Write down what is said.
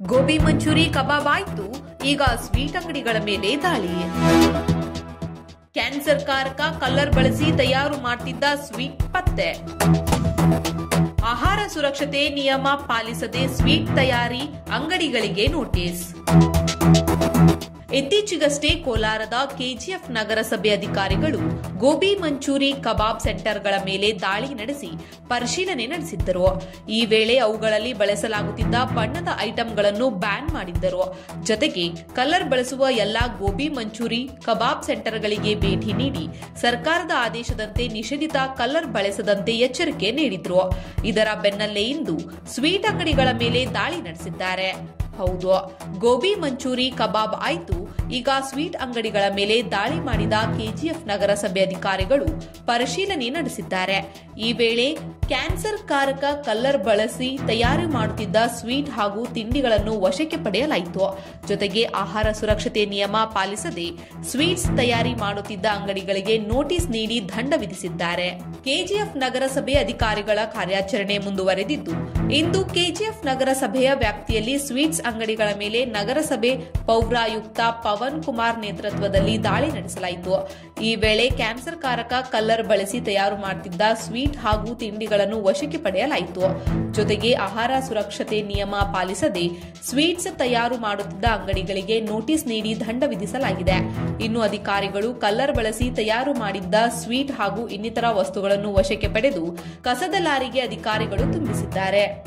ಗೋಬಿ ಮಂಚೂರಿ ಕಬಾಬ್ ಆಯ್ತು ಈಗ ಸ್ವೀಟ್ ಅಂಗಡಿಗಳ ಮೇಲೆ ದಾಳಿ ಕ್ಯಾನ್ಸರ್ ಕಾರಕ ಕಲ್ಲರ್ ಬಳಸಿ ತಯಾರು ಮಾಡ್ತಿದ್ದ ಸ್ವೀಟ್ ಪತ್ತೆ ಆಹಾರ ಸುರಕ್ಷತೆ ನಿಯಮ ಪಾಲಿಸದೆ ಸ್ವೀಟ್ ತಯಾರಿ ಅಂಗಡಿಗಳಿಗೆ ನೋಟಿಸ್ ಇತ್ತೀಚೆಗಷ್ಟೇ ಕೋಲಾರದ ಕೆಜಿಎಫ್ ನಗರಸಭೆ ಅಧಿಕಾರಿಗಳು ಗೋಬಿ ಮಂಚೂರಿ ಕಬಾಬ್ ಸೆಂಟರ್ಗಳ ಮೇಲೆ ದಾಳಿ ನಡೆಸಿ ಪರಿಶೀಲನೆ ನಡೆಸಿದ್ದರು ಈ ವೇಳೆ ಅವುಗಳಲ್ಲಿ ಬಳಸಲಾಗುತ್ತಿದ್ದ ಬಣ್ಣದ ಐಟಂಗಳನ್ನು ಬ್ಯಾನ್ ಮಾಡಿದ್ದರು ಜೊತೆಗೆ ಕಲರ್ ಬಳಸುವ ಎಲ್ಲಾ ಗೋಬಿ ಮಂಚೂರಿ ಕಬಾಬ್ ಸೆಂಟರ್ಗಳಿಗೆ ಭೇಟಿ ನೀಡಿ ಸರ್ಕಾರದ ಆದೇಶದಂತೆ ನಿಷೇಧಿತ ಕಲರ್ ಬಳಸದಂತೆ ಎಚ್ಚರಿಕೆ ನೀಡಿದ್ರು ಇದರ ಬೆನ್ನಲ್ಲೇ ಇಂದು ಸ್ವೀಟ್ ಅಂಗಡಿಗಳ ಮೇಲೆ ದಾಳಿ ನಡೆಸಿದ್ದಾರೆ ಹೌದು ಗೋಬಿ ಮಂಚೂರಿ ಕಬಾಬ್ ಆಯ್ತು ಈಗ ಸ್ವೀಟ್ ಅಂಗಡಿಗಳ ಮೇಲೆ ದಾಳಿ ಮಾಡಿದ ಕೆಜಿಎಫ್ ನಗರಸಭೆ ಅಧಿಕಾರಿಗಳು ಪರಿಶೀಲನೆ ನಡೆಸಿದ್ದಾರೆ ಈ ವೇಳೆ ಕ್ಯಾನ್ಸರ್ ಕಾರಕ ಕಲ್ಲರ್ ಬಳಸಿ ತಯಾರಿ ಮಾಡುತ್ತಿದ್ದ ಸ್ವೀಟ್ ಹಾಗೂ ತಿಂಡಿಗಳನ್ನು ವಶಕ್ಕೆ ಪಡೆಯಲಾಯಿತು ಜೊತೆಗೆ ಆಹಾರ ಸುರಕ್ಷತೆ ನಿಯಮ ಪಾಲಿಸದೆ ಸ್ವೀಟ್ಸ್ ತಯಾರಿ ಮಾಡುತ್ತಿದ್ದ ಅಂಗಡಿಗಳಿಗೆ ನೋಟಿಸ್ ನೀಡಿ ದಂಡ ವಿಧಿಸಿದ್ದಾರೆ ಕೆಜಿಎಫ್ ನಗರಸಭೆ ಅಧಿಕಾರಿಗಳ ಕಾರ್ಯಾಚರಣೆ ಮುಂದುವರೆದಿದ್ದು ಇಂದು ಕೆಜಿಎಫ್ ನಗರಸಭೆಯ ವ್ಯಾಪ್ತಿಯಲ್ಲಿ ಸ್ವೀಟ್ಸ್ ಅಂಗಡಿಗಳ ಮೇಲೆ ನಗರಸಭೆ ಪೌರಾಯುಕ್ತ ಪವನ್ ಕುಮಾರ್ ನೇತೃತ್ವದಲ್ಲಿ ದಾಳಿ ನಡೆಸಲಾಯಿತು ಈ ವೇಳೆ ಕ್ಯಾನ್ಸರ್ ಕಾರಕ ಕಲ್ಲರ್ ಬಳಸಿ ತಯಾರು ಮಾಡುತ್ತಿದ್ದ ಸ್ವೀಟ್ ಹಾಗೂ ತಿಂಡಿಗಳನ್ನು ವಶಕ್ಕೆ ಪಡೆಯಲಾಯಿತು ಜೊತೆಗೆ ಆಹಾರ ಸುರಕ್ಷತೆ ನಿಯಮ ಪಾಲಿಸದೆ ಸ್ವೀಟ್ಸ್ ತಯಾರು ಮಾಡುತ್ತಿದ್ದ ಅಂಗಡಿಗಳಿಗೆ ನೋಟಿಸ್ ನೀಡಿ ದಂಡ ವಿಧಿಸಲಾಗಿದೆ ಇನ್ನು ಅಧಿಕಾರಿಗಳು ಕಲ್ಲರ್ ಬಳಸಿ ತಯಾರು ಮಾಡಿದ್ದ ಸ್ವೀಟ್ ಹಾಗೂ ಇನ್ನಿತರ ವಸ್ತುಗಳನ್ನು ವಶಕ್ಕೆ ಪಡೆದು ಕಸದ ಲಾರಿಗೆ ಅಧಿಕಾರಿಗಳು ತುಂಬಿಸಿದ್ದಾರೆ